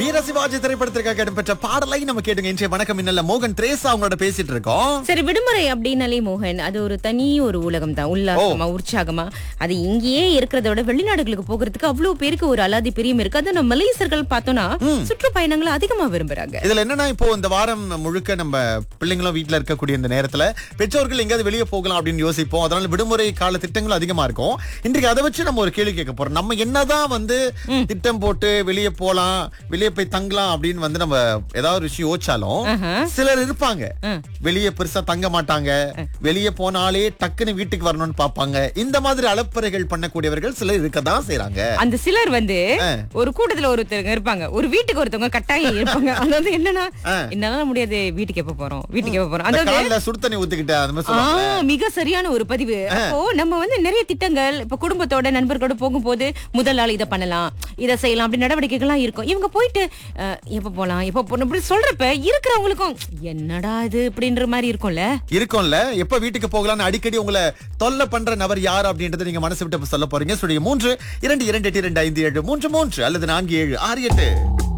வீர சிவாஜி திரைப்படத்திற்காக இடம்பெற்ற பாடலை நம்ம கேட்டுங்க இன்றைய வணக்கம் இன்னல்ல மோகன் திரேசா அவங்களோட பேசிட்டு இருக்கோம் சரி விடுமுறை அப்படின்னாலே மோகன் அது ஒரு தனி ஒரு உலகம் தான் உல்லாசமா உற்சாகமா அது இங்கேயே இருக்கிறத விட வெளிநாடுகளுக்கு போகிறதுக்கு அவ்வளவு பேருக்கு ஒரு அலாதி பிரியம் இருக்கு அது நம்ம மலேசியர்கள் பார்த்தோம்னா சுற்றுப்பயணங்களை அதிகமா விரும்புறாங்க இதுல என்னன்னா இப்போ இந்த வாரம் முழுக்க நம்ம பிள்ளைங்களும் வீட்ல இருக்கக்கூடிய இந்த நேரத்துல பெற்றோர்கள் எங்கேயாவது வெளியே போகலாம் அப்படின்னு யோசிப்போம் அதனால விடுமுறை கால திட்டங்கள் அதிகமா இருக்கும் இன்றைக்கு அதை வச்சு நம்ம ஒரு கேள்வி கேட்க போறோம் நம்ம என்னதான் வந்து திட்டம் போட்டு வெளியே போலாம் வெளியே போய் தங்கலாம் அப்படின்னு வந்து நம்ம ஏதாவது ஒரு விஷயம் யோசிச்சாலும் ஆஹா. சிலர் இருப்பாங்க வெளியே பெருசா தங்க மாட்டாங்க வெளியே போனாலே டக்குன்னு வீட்டுக்கு வரணும்னு பாப்பாங்க இந்த மாதிரி அலப்பறைகள் பண்ணக்கூடியவர்கள் சிலர் இருக்கதான் செய்றாங்க அந்த சிலர் வந்து ஒரு கூட்டத்துல ஒருத்தவங்க இருப்பாங்க ஒரு வீட்டுக்கு ஒருத்தவங்க கட்டாயம் இருப்பாங்க அதாவது என்னன்னா என்னால முடியாது வீட்டுக்கு எப்ப போறோம் வீட்டுக்கு எப்ப போறோம் இந்த அதாவது கால்ல சுடு தண்ணி ஊத்திக்கிட்டு அந்த மாதிரி ஆ, சொல்லுவாங்க மிக சரியான ஒரு பதிவு அப்போ நம்ம வந்து நிறைய திட்டங்கள் இப்ப குடும்பத்தோட நண்பர்களோட போகும்போது முதல் நாள் இதை பண்ணலாம் இதை செய்யலாம் அப்படி நடவடிக்கைகள்லாம் இருக்கும் இவங்க போயிட்டு அஹ், எப்ப போலாம் எப்ப போகணும் இப்படி சொல்றப்ப இருக்கிறவங்களுக்கும் என்னடா இது அப்படின்ற மாதிரி இருக்கும்ல இருக்கும்ல எப்ப வீட்டுக்கு போகலாம்னு அடிக்கடி உங்களை தொல்லை பண்ற நபர் யார் அப்படின்றத நீங்க மனசு விட்டு இப்ப சொல்ல போறீங்க சொல்லுங்க மூன்று இரண்டு இரண்டு எட்டு இரண்டு ஐந்து ஏழு மூன்று மூன்று அல்லது நான்கு ஏழு ஆறு எட்டு